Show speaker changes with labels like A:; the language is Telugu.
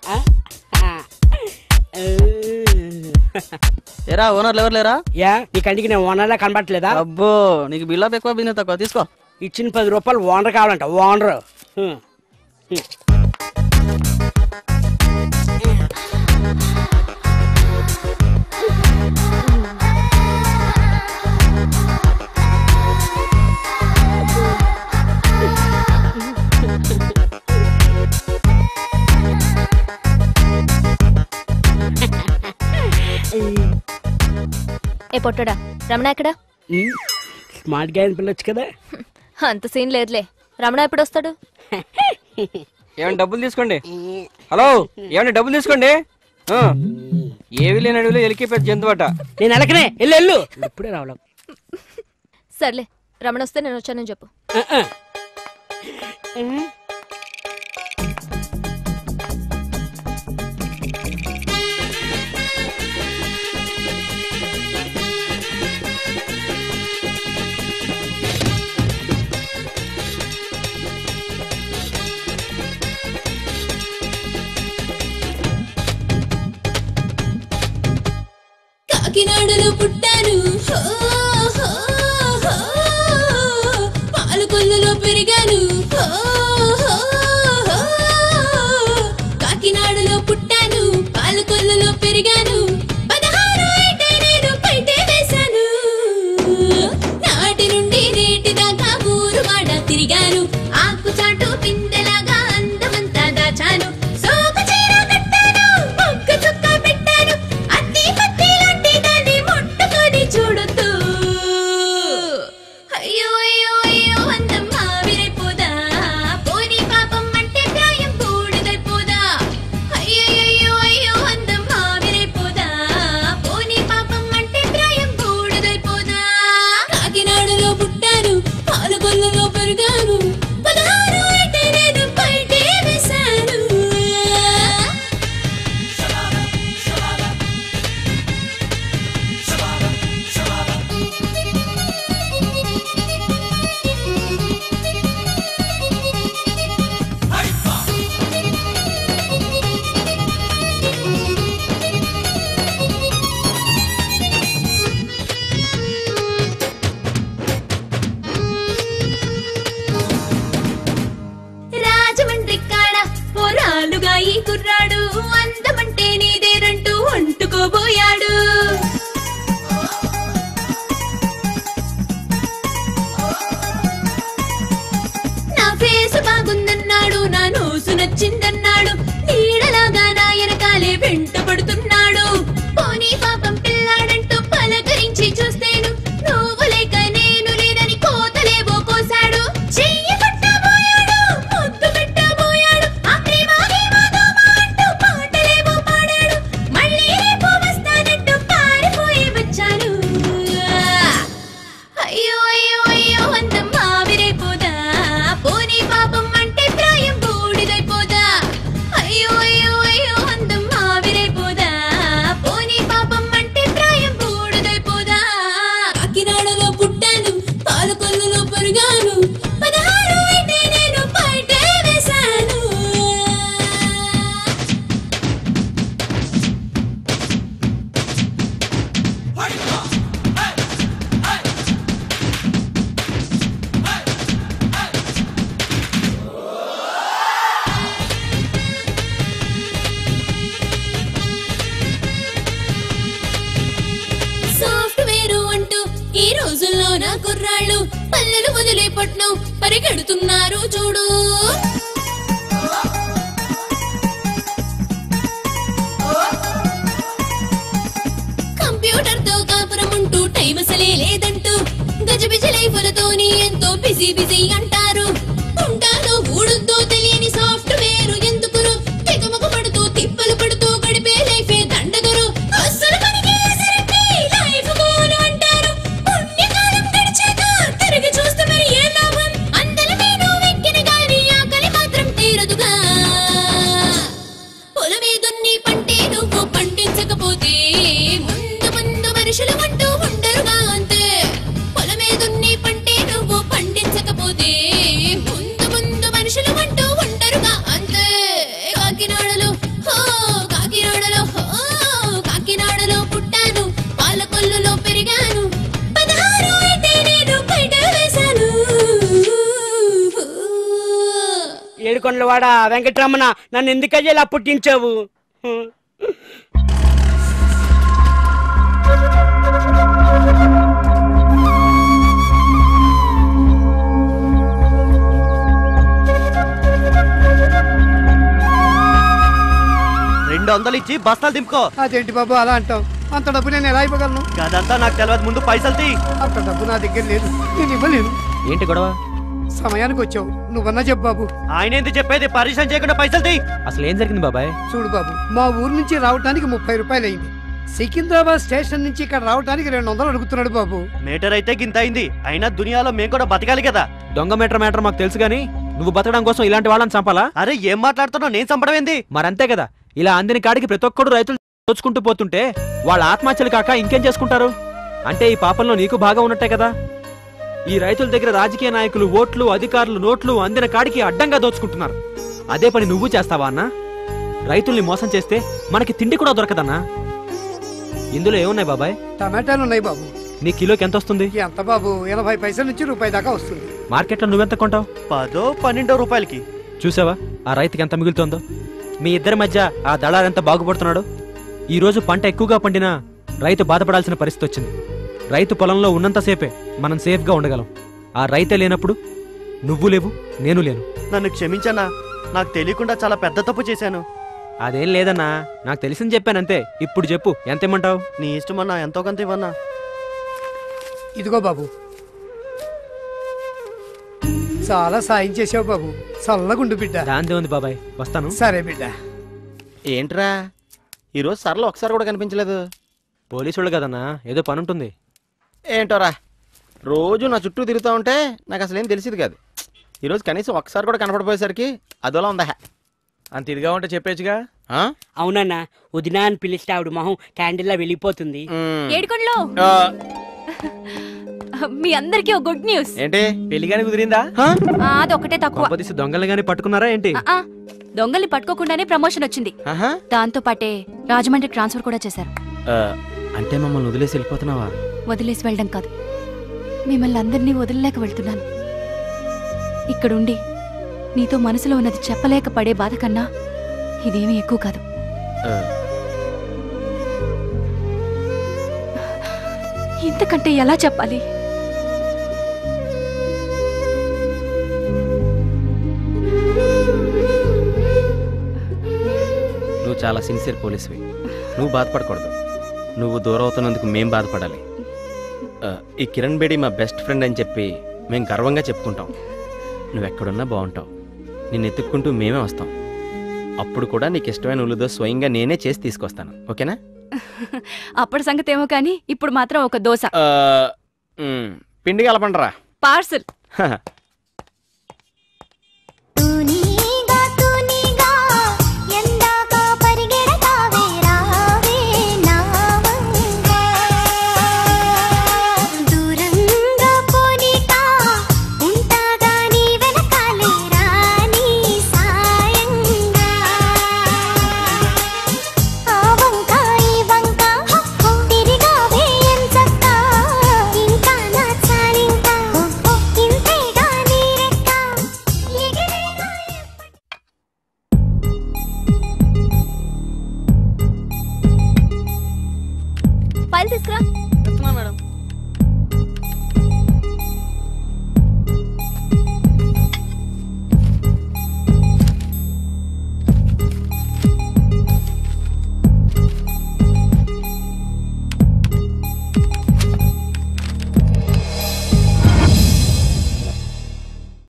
A: ఏరా ఓనర్లు ఎవరు లేరా
B: యా నీ కంటికి నేను ఓనర్లా కనబడట్లేదా
A: అబ్బో నీకు బిల్లాప్ ఎక్కువ బిజినెస్ తక్కువ తీసుకో
B: ఇచ్చిన పది రూపాయలు ఓనర్ కావాలంట ఓనర్
C: ఏ పొట్టడా రమణ ఎక్కడా
B: స్మార్ట్ గా పిల్లొచ్చు కదా
C: అంత సీన్ లేదులే రమణ ఎప్పుడు వస్తాడు
D: ఏమైనా డబ్బులు తీసుకోండి హలో ఏమైనా డబ్బులు తీసుకోండి ఆ. ఏవి లేని అడవిలో ఎలికి పెద్ద జంతువట
B: నేను ఎలకనే వెళ్ళు వెళ్ళు ఇప్పుడే రావడం
C: సర్లే రమణ వస్తే నేను వచ్చానని చెప్పు
E: కాకినాడలో పుట్టాను హో, హో, హో. పాలకొల్లులో పెరిగాను హో, హో, హో. కాకినాడలో పుట్టాను పాలకొల్లులో పెరిగాను పదహారు ఏటే నేను పైటే వేశాను నాటి నుండి నేటి దాకా ఊరు వాడ తిరిగాను ఆకు చాటు పిందెలాగా అందమంతా దాచాను సోకు చీర కట్టాను మొక్క చుక్క పెట్టాను అత్తి పత్తి లాంటి దాన్ని ముట్టుకొని చూడొద్దు అయ్యో అయ్యో అయ్యో అందమ్మ విరైపోదా పోనీ పాపం అంటే ప్రాయం బూడిదైపోదా అయ్యయ్యో అయ్యో అందమ్మ విరైపోదా పోనీ పాపం అంటే ప్రాయం బూడిదైపోదా కాకినాడలో పుట్టాను పాలకొల్లులో పెరిగాను పదహారు అయితే నేను బయటే వేశాను రాజమండ్రి కాడ పొరాలుగా ఈ కుర్రాడు అందమంటే నీదేనంటూ అంటుకోబోయాడు నా ఫేస్ బాగుందన్నాడు నా నోసు నచ్చిందన్నాడు నీడలాగా నా ఎనకాలే వెంట పడుతున్నాడు పోనీ పాపం పిల్లాడంటూ పలకరించి చూస్తేను నువ్వు లేక నేను లేదని కోతలేవో కోసాడు చెయ్యి పట్టబోయాడు ముద్దు పెట్టబోయాడు ఆ ప్రేమ గీమ దోమ అంటూ పాటలేవో పాడాడు మళ్ళీ రేపు వస్తానంటూ పారిపోయి వచ్చాను అయ్యో అయ్యో అయ్యో అందమ్మ విరైపోదా పోనీ పాపం అంటే ప్రాయం బూడిదైపోదా అయ్యో అయ్యో అయ్యో అందమ్మ విరైపోదా పోనీ పాపం అంటే ప్రాయం బూడిదైపోదా కాకినాడలో పుట్టాను పాలకొల్లులో పెరిగాను పదహారు అయితే నేను బయటే వేశాను సాఫ్ట్వేర్ అంటూ ఈ రోజుల్లో నా కుర్రాళ్ళు పల్లెలు వదిలే పట్నం పరిగెడుతున్నారు చూడు కంప్యూటర్ తో కాపురం ఉంటూ టైం అసలే లేదంటూ గజబిజ లైఫ్లతోని ఎంతో బిజీ బిజీ అంటారు ఉంటాదో ఊడుద్దో తెలియని సాఫ్ట్వేర్ ఎందుకును తెగమగ పడుతూ తిప్పలు పడుతూ గడిపే లైఫే దండగరు అస్సలు పనికి అసరంటే లైఫ్ గోలు అంటారు పుణ్యకాలం గడిచాక తిరిగి చూస్తే మరి ఏ లాభం అందల నేను వెక్కిన గాని ఆకలి మాత్రం తీరదుగా పొలమే దున్ని పంటే నువ్వు పండించకపోతే ముందు ముందు మనుషులు అంటూ ఉండరుగా అంతే పొలమే దున్ని పంటే నువ్వు పండించకపోతే
B: ఏడుకొండలవాడ వెంకటరమణ నన్ను ఎందుకయ్యా ఇలా పుట్టించావు హ్మ్.
F: రెండు వందలు ఇచ్చి బస్తాలు దింపుకో
G: అదేంటి బాబు అలా అంటావు అంత డబ్బు నేను ఎలా ఇవ్వగలను
F: అదంతా నాకు తెలియదు ముందు పైసలు తీ
G: అంత డబ్బు నా దగ్గర లేదు నేను ఇవ్వలేను
D: ఏంటి గొడవ
G: సమయానికి వచ్చావు నువ్వన్నా చెప్పు బాబు
F: ఆయన ఏంది చెప్పేది పరిశ్రమ చేయకుండా పైసలు తీ
D: అసలు ఏం జరిగింది బాబాయ్
G: చూడు బాబు మా ఊరు నుంచి రావటానికి ముప్పై రూపాయలు అయింది సికింద్రాబాద్ స్టేషన్ నుంచి ఇక్కడ రావటానికి రెండు వందలు అడుగుతున్నాడు బాబు
F: మీటర్ అయితే గింత అయింది అయినా దునియాలో మేము కూడా బతకాలి కదా
D: దొంగ మీటర్ మ్యాటర్ మాకు తెలుసు కానీ నువ్వు బతకడం కోసం ఇలాంటి వాళ్ళని చంపాలా
F: అరే ఏం మాట్లాడుతున్నావు నేను చంపడం ఏంది
D: మరంతే కదా ఇలా అందిన కాడికి ప్రతి ఒక్కడు రైతులు దోచుకుంటూ పోతుంటే వాళ్ళ ఆత్మహత్యలు కాక ఇంకేం చేసుకుంటారు అంటే ఈ పాపంలో నీకు బాగా ఉన్నట్టే కదా ఈ రైతుల దగ్గర రాజకీయ నాయకులు ఓట్లు అధికారులు నోట్లు అందిన కాడికి అడ్డంగా దోచుకుంటున్నారు అదే పని నువ్వు చేస్తావా అన్నా రైతుల్ని మోసం చేస్తే మనకి తిండి కూడా దొరకదన్నా ఇందులో ఏమున్నాయి బాబాయ్
G: టమాటాలు ఉన్నాయి బాబు
D: నీ కిలోకి ఎంత వస్తుంది
G: ఎంత బాబు ఎనభై పైసల నుంచి రూపాయి దాకా వస్తుంది
D: మార్కెట్లో నువ్వెంత కొంటావు
F: పదో పన్నెండో రూపాయలకి
D: చూసావా ఆ రైతుకి ఎంత మిగులుతోందో మీ ఇద్దరి మధ్య ఆ దళారు ఎంత బాగుపడుతున్నాడో ఈ రోజు పంట ఎక్కువగా పండినా రైతు బాధపడాల్సిన పరిస్థితి వచ్చింది రైతు పొలంలో ఉన్నంతసేపే మనం సేఫ్గా ఉండగలం ఆ రైతే లేనప్పుడు నువ్వు లేవు నేను లేను
F: నన్ను క్షమించన్నా నాకు తెలియకుండా చాలా పెద్ద తప్పు చేశాను
D: అదేం లేదన్నా నాకు తెలిసింది చెప్పానంతే ఇప్పుడు చెప్పు ఎంత ఇమ్మంటావు
F: నీ ఇష్టమన్నా ఎంతో కొంత ఇవ్వన్నా
G: ఇదిగో బాబు చాలా సాయం చేసావు బాబు చల్లగుండు బిడ్డ
D: దాందే ఉంది బాబాయ్ వస్తాను
G: సరే బిడ్డ
H: ఏంట్రా ఈరోజు సరళ ఒకసారి కూడా కనిపించలేదు
D: పోలీసులు కదన్నా ఏదో పని ఉంటుంది
H: ఏంటోరా రోజు నా చుట్టూ తిరుగుతూ ఉంటే నాకు అసలు ఏం తెలిసింది కాదు ఈరోజు కనీసం ఒకసారి కూడా కనపడిపోయేసరికి అదోలా ఉందా
I: అంత ఇదిగా ఉంటే చెప్పేచ్చుగా
H: ఆ?
B: అవునన్నా వదినా అని పిలిస్తే ఆవిడ మొహం క్యాండిల్లా వెళ్ళిపోతుంది
H: మ్మ్.
C: ఏడుకొండలో
H: ఆ,
C: మీ అందరికీ ఒక గుడ్ న్యూస్
H: ఏంటి
I: పెళ్లిగాని కుదిరిందా
C: అదొకటే తక్కువ
D: కొంపదీసి దొంగలు గాని పట్టుకున్నారా ఏంటి
C: ఆ, ఆ, దొంగల్ని పట్టుకోకుండానే ప్రమోషన్ వచ్చింది
H: ఆహా.
C: దాంతో పాటే రాజమండ్రి ట్రాన్స్ఫర్ కూడా చేశారు
H: ఆ, అంటే మమ్మల్ని వదిలేసి వెళ్ళిపోతున్నావా
C: వదిలేసి వెళ్ళడం కాదు మిమ్మల్ని అందరినీ వదిలేక వెళ్తున్నాను ఇక్కడుండి నీతో మనసులో ఉన్నది చెప్పలేక పడే బాధ కన్నా ఇదేమీ ఎక్కువ కాదు
H: ఆ,
C: ఇంతకంటే ఎలా చెప్పాలి
H: నువ్వు చాలా సిన్సియర్ పోలీస్వి నువ్వు బాధపడకూడదు నువ్వు దూరం అవుతున్నందుకు మేం బాధపడాలి ఆ, ఈ కిరణ్ బేడి మా బెస్ట్ ఫ్రెండ్ అని చెప్పి మేము గర్వంగా చెప్పుకుంటాం నువ్వు ఎక్కడున్నా బాగుంటావు నిన్ను ఎత్తుక్కుంటూ మేమే వస్తాం అప్పుడు కూడా నీకు ఇష్టమైన ఉల్లుదో స్వయంగా నేనే చేసి తీసుకొస్తాను ఓకేనా
C: అప్పటి సంగతి ఏమో కానీ ఇప్పుడు మాత్రం ఒక దోశ
H: ఆ, మ్, పిండి కలపండిరా
C: పార్సల్
E: తూనీగా తూనీగా ఎందాక పరిగెడతావే రావే నావంగా దూరంగా పోనీక ఉంటాగా నీ వెనకాలే రాని సాయంగా ఆ వంక ఈ వంక తిరిగావే ఎంచక్క ఇంకా నా చాలింకా ఇంతేగా నీ రెక్క ఎగిరేగా ఫైల్ తీసుకురా
A: చెప్తున్నా మేడం